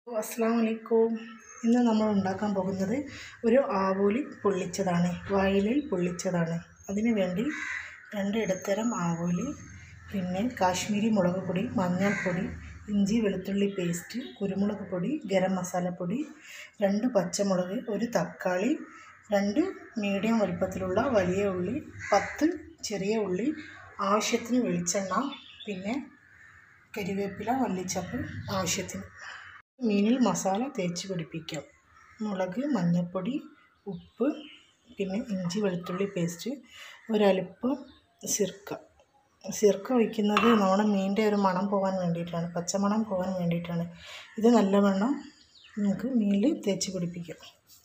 അസ്സാം വലൈക്കും ഇന്ന് നമ്മൾ ഉണ്ടാക്കാൻ പോകുന്നത് ഒരു ആവോലി പൊള്ളിച്ചതാണ് വായിലിൽ പൊള്ളിച്ചതാണ് അതിന് വേണ്ടി രണ്ട് ഇടത്തരം ആവോലി പിന്നെ കാശ്മീരി മുളക് പൊടി മഞ്ഞൾപ്പൊടി ഇഞ്ചി വെളുത്തുള്ളി പേസ്റ്റ് കുരുമുളക് പൊടി ഗരം മസാലപ്പൊടി രണ്ട് പച്ചമുളക് ഒരു തക്കാളി രണ്ട് മീഡിയം വലുപ്പത്തിലുള്ള വലിയ ഉള്ളി പത്ത് ചെറിയ ഉള്ളി ആവശ്യത്തിന് വെളിച്ചെണ്ണ പിന്നെ കരിവേപ്പില മല്ലിച്ചപ്പ് ആവശ്യത്തിന് മീനിൽ മസാല തേച്ച് പിടിപ്പിക്കാം മുളക് മഞ്ഞൾപ്പൊടി ഉപ്പ് പിന്നെ ഇഞ്ചി വെളുത്തുള്ളി പേസ്റ്റ് ഒരൽപ്പം സിർക്ക സിർക്ക ഒഴിക്കുന്നത് നമ്മുടെ മീനിൻ്റെ ഒരു മണം പോകാൻ വേണ്ടിയിട്ടാണ് പച്ചമണം പോകാൻ വേണ്ടിയിട്ടാണ് ഇത് നല്ലവണ്ണം നമുക്ക് മീനിൽ തേച്ച് പിടിപ്പിക്കാം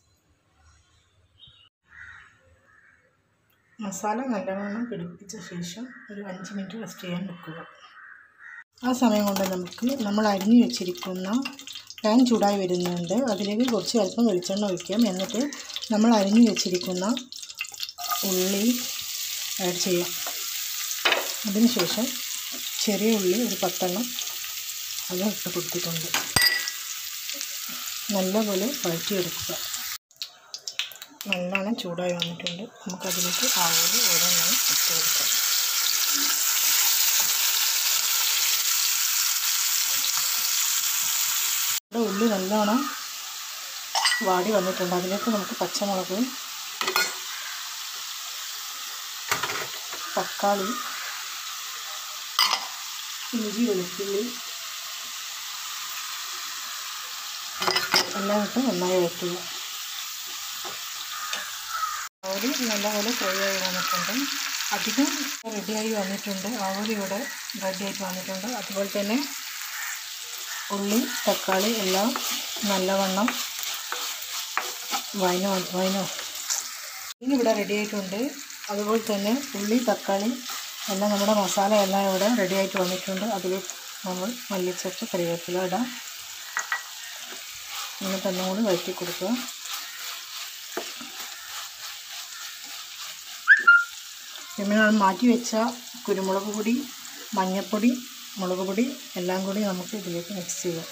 മസാല നല്ലവണ്ണം പിടിപ്പിച്ച ശേഷം ഒരു അഞ്ച് മിനിറ്റ് റെസ്റ്റ് ചെയ്യാൻ വെക്കുക ആ സമയം കൊണ്ട് നമുക്ക് നമ്മൾ അരിഞ്ഞു വെച്ചിരിക്കുന്ന പാൻ ചൂടായി വരുന്നുണ്ട് അതിലേക്ക് കുറച്ച് അല്പം വെളിച്ചെണ്ണ ഒഴിക്കാം എന്നിട്ട് നമ്മൾ അരിഞ്ഞു വെച്ചിരിക്കുന്ന ഉള്ളി ആഡ് ചെയ്യാം അതിനുശേഷം ചെറിയ ഉള്ളി ഒരു പത്തെണ്ണം അത് ഇട്ട് കൊടുത്തിട്ടുണ്ട് നല്ലപോലെ വഴറ്റിയെടുക്കുക നല്ലോണം ചൂടായി വന്നിട്ടുണ്ട് നമുക്കതിലേക്ക് ആവോലി ഓരോന്നായി ഇട്ട് കൊടുക്കാം ഇവിടെ ഉള്ളി നല്ലോണം വാടി വന്നിട്ടുണ്ട് അതിലേക്ക് നമുക്ക് പച്ചമുളക് തക്കാളി ഇഞ്ചി വെളുത്തുള്ളി എല്ലാം ഇട്ട് നന്നായി വയ്ക്കുക ആവോലി നല്ലപോലെ ഫ്രൈ ആയി വന്നിട്ടുണ്ട് അധികം റെഡിയായി വന്നിട്ടുണ്ട് ആവോലി ഇവിടെ റെഡിയായിട്ട് വന്നിട്ടുണ്ട് അതുപോലെ തന്നെ ഉള്ളി തക്കാളി എല്ലാം നല്ലവണ്ണം വൈനോ വൈനോ ഇനി ഇവിടെ റെഡി ആയിട്ടുണ്ട് അതുപോലെ തന്നെ ഉള്ളി തക്കാളി എല്ലാം നമ്മുടെ മസാല എല്ലാം ഇവിടെ റെഡി ആയിട്ട് വന്നിട്ടുണ്ട് അതിൽ നമ്മൾ മല്ലിച്ചപ്പ് കറിവേപ്പില ഇടാം എന്നിട്ട് ഒന്നും കൂടി വഴറ്റി കൊടുക്കുക പിന്നെ നമ്മൾ മാറ്റി വെച്ച കുരുമുളക് പൊടി മഞ്ഞൾപ്പൊടി മുളക് പൊടി എല്ലാം കൂടി നമുക്ക് ഇതിലേക്ക് മിക്സ് ചെയ്യാം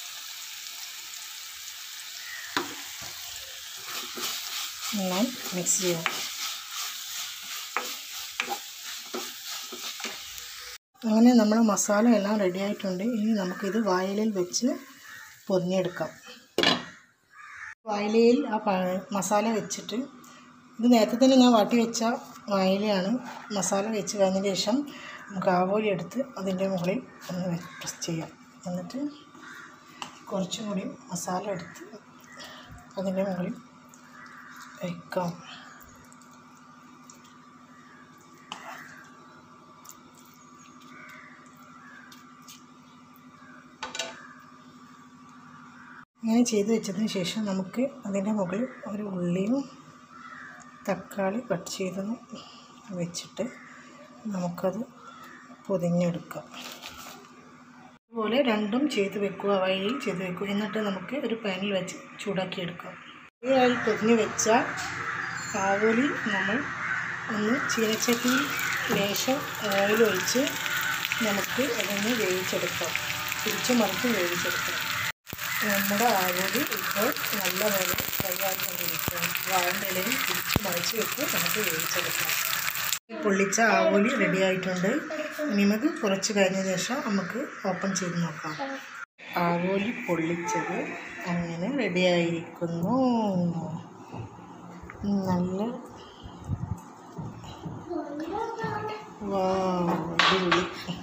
നന്നായി മിക്സ് ചെയ്യാം അങ്ങനെ നമ്മൾ മസാല എല്ലാം റെഡി ആയിട്ടുണ്ട് ഇനി നമുക്കിത് വായിലിൽ വെച്ച് പൊതിഞ്ഞെടുക്കാം വായിലയിൽ ആ മസാല വെച്ചിട്ട് ഇത് നേരത്തെ തന്നെ ഞാൻ വാട്ടി വെച്ച വായിലയാണ് മസാല വെച്ച് കഴിഞ്ഞതിന് ശേഷം നമുക്ക് ആവോലി എടുത്ത് അതിൻ്റെ മുകളിൽ ഒന്ന് പ്രസ് ചെയ്യാം എന്നിട്ട് കുറച്ചും കൂടി മസാല എടുത്ത് അതിൻ്റെ മുകളിൽ വയ്ക്കാം ഇങ്ങനെ ചെയ്ത് വെച്ചതിന് ശേഷം നമുക്ക് അതിൻ്റെ മുകളിൽ ഒരു ഉള്ളിയും തക്കാളി കട്ട് ചെയ്തൊന്ന് വെച്ചിട്ട് നമുക്കത് പൊതിഞ്ഞെടുക്കാം അതുപോലെ രണ്ടും ചെയ്ത് വെക്കുക വഴിയിൽ ചെയ്ത് വെക്കുക എന്നിട്ട് നമുക്ക് ഒരു പാനിൽ വെച്ച് ചൂടാക്കിയെടുക്കാം ഈ അതിൽ പൊതിഞ്ഞ് വെച്ച ആവോലി നമ്മൾ ഒന്ന് ചീനച്ചട്ടി ലേശം ഓയിൽ ഒഴിച്ച് നമുക്ക് അതൊന്ന് വേവിച്ചെടുക്കാം തിരിച്ച് മറിച്ച് വേവിച്ചെടുക്കാം നമ്മുടെ ആവോലി ഇപ്പോൾ നല്ലപോലെ ഫ്രൈ ആയിക്കൊണ്ടിരിക്കുകയാണ് വാഴൻ്റെ ഇലയിൽ തിരിച്ച് മറിച്ച് വെച്ച് നമുക്ക് വേവിച്ചെടുക്കാം പൊള്ളിച്ച ആവോലി റെഡി ആയിട്ടുണ്ട് ഇനി നമുക്ക് കുറച്ച് കഴിഞ്ഞ ശേഷം നമുക്ക് ഓപ്പൺ ചെയ്ത് നോക്കാം ആവോലി പൊള്ളിച്ചത് അങ്ങനെ റെഡി ആയിരിക്കുന്നു നല്ല വാ അടിപൊളി